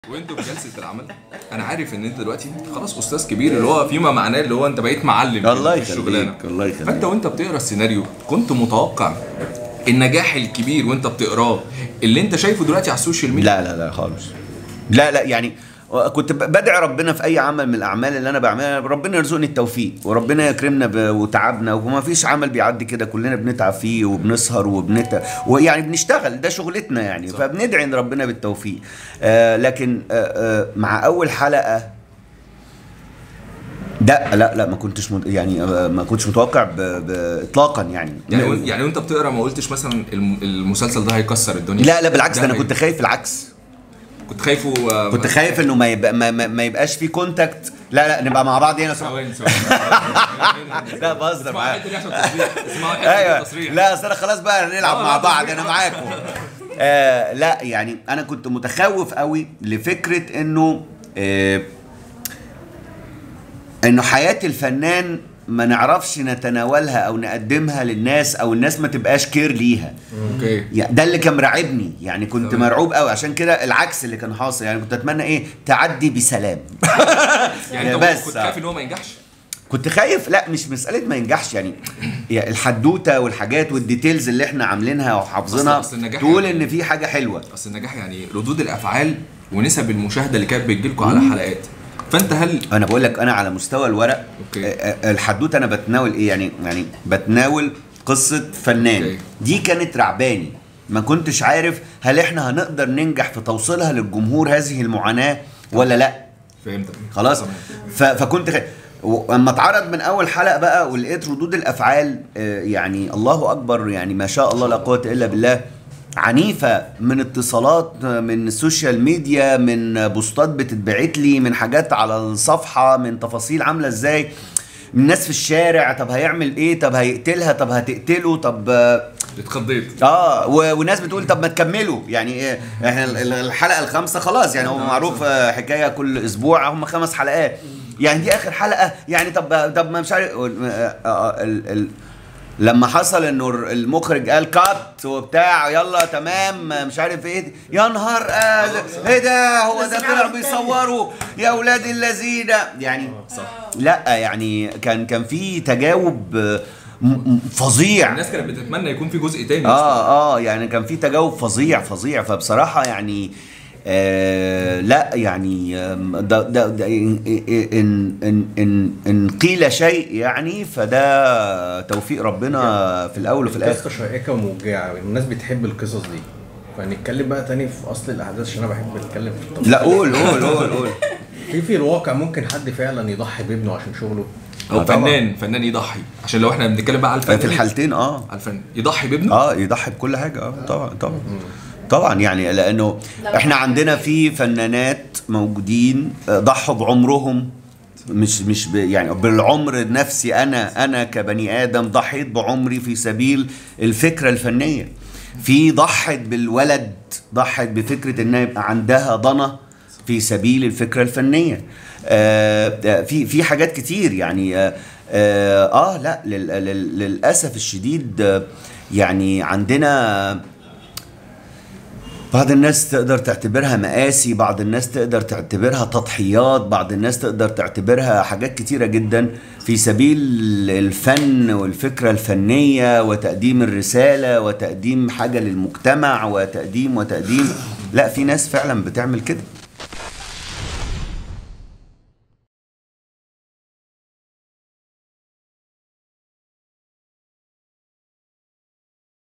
وانتوا في جلسه العمل انا عارف ان انت دلوقتي خلاص استاذ كبير اللي هو فيما معناه اللي هو انت بقيت معلم الله في الشغلانه يخليك الله فانت يخليك وانت بتقرا السيناريو كنت متوقع النجاح الكبير وانت بتقراه اللي انت شايفه دلوقتي على السوشيال ميديا لا لا لا خالص لا لا يعني كنت ب- بدعي ربنا في اي عمل من الاعمال اللي انا بعملها ربنا يرزقني التوفيق وربنا يكرمنا ب- وتعبنا وما فيش عمل بيعدي كده كلنا بنتعب فيه وبنسهر وبنت ويعني بنشتغل ده شغلتنا يعني صح. فبندعي ان ربنا بالتوفيق آه لكن آه آه مع اول حلقه لا لا لا ما كنتش مت... يعني آه، ما كنتش متوقع ب... ب... اطلاقا يعني يعني وإن- يعني وانت بتقرا ما قلتش مثلا الم- المسلسل ده هيكسر الدنيا لا لا بالعكس ده ده انا هي- كنت خايف العكس كنت خايفه آه، كنت خايف انه ما, يبقى ما, ما, ما يبقاش في كونتاكت لا لا نبقى مع بعض هنا ثواني ثواني لا بهزر اسمعوا معاك الحته دي عشان التصريح اسمعوا الحته دي ايوه التصريح لا اصل انا خلاص بقى نلعب آه، مع لا، بعض تصريح. انا معاكم آه لا يعني انا كنت متخوف قوي لفكره انه آه انه حياه الفنان ما نعرفش نتناولها او نقدمها للناس او الناس ما تبقاش كير ليها اوكي يعني ده اللي كان مرعبني يعني كنت تمام. مرعوب قوي عشان كده العكس اللي كان حاصل يعني كنت اتمنى ايه تعدي بسلام يعني انت بس كنت خايف ان هو ما ينجحش كنت خايف لا مش مسألة ما ينجحش يعني يعني الحدوتة والحاجات والديتيلز اللي احنا عاملينها وحافظينها أصل- أصل النجاح تقول يعني- ان في حاجة حلوة اصل النجاح يعني ردود الافعال ونسب المشاهده اللي كانت بتجيلكوا على حلقات فانت هل انا بقول لك انا على مستوى الورق أوكي. آه، آه، الحدوتة انا بتناول ايه يعني يعني بتناول قصة فنان أوكي. دي كانت رعباني ما كنتش عارف هل احنا هنقدر ننجح في توصيلها للجمهور هذه المعاناة ولا لا فهمتك خلاص تمام. ف... فكنت خ... واما اتعرض من اول حلقه بقى ولقيت ردود الافعال آه، يعني الله اكبر يعني ما شاء الله لا قوه الا بالله عنيفه من اتصالات آه، من السوشيال ميديا من بوستات بتتبعت لي من حاجات على الصفحه من تفاصيل عامله ازاي من ناس في الشارع طب هيعمل ايه طب هيقتلها طب هتقتله طب آه، اتخضيت اه و- وناس بتقول طب ما تكملوا يعني إيه، احنا ال- ال- الحلقه الخامسه خلاص يعني هو معروف آه، حكايه كل اسبوع هم خمس حلقات يعني دي اخر حلقه يعني طب طب ما مش عارف آه، آه، آه، ال ال لما حصل انه المخرج قال كات وبتاع يلا تمام مش عارف ايه يا نهار آه ايه ده هو ده طلع بيصوروا يا اولاد الذين يعني صح لا يعني كان كان في تجاوب آه، م- م- فظيع الناس كانت بتتمنى يكون في جزء تاني أصلاً. اه اه يعني كان في تجاوب فظيع فظيع فبصراحه يعني آه لا يعني آم، ده ده, ده إن, إن, إن, إن, ان قيل شيء يعني فده توفيق ربنا في الاول وفي الاخر قصه شيقه وموجعه الناس بتحب القصص دي فنتكلم بقى تاني في اصل الاحداث عشان انا بحب اتكلم في التفاصيل. لا قول قول قول قول في في الواقع ممكن حد فعلا يضحي بابنه عشان شغله او آه، طبعاً. فنان فنان يضحي عشان لو احنا بنتكلم بقى على الفن في الحالتين اه على الفن يضحي بابنه اه يضحي بكل حاجه اه طبعا طبعا طبعا يعني لانه احنا عندنا في فنانات موجودين آه، ضحوا بعمرهم مش مش ب يعني بالعمر نفسي انا انا كبني ادم ضحيت بعمري في سبيل الفكره الفنيه في ضحت بالولد ضحت بفكره انها يبقى عندها ضنا في سبيل الفكره الفنيه آه آه، في في حاجات كتير يعني آه آه, آه لا لل لل للاسف الشديد آه يعني عندنا بعض الناس تقدر تعتبرها مآسي بعض الناس تقدر تعتبرها تضحيات بعض الناس تقدر تعتبرها حاجات كتيرة جدا في سبيل الفن والفكرة الفنية وتقديم الرسالة وتقديم حاجة للمجتمع وتقديم وتقديم لا في ناس فعلا بتعمل كده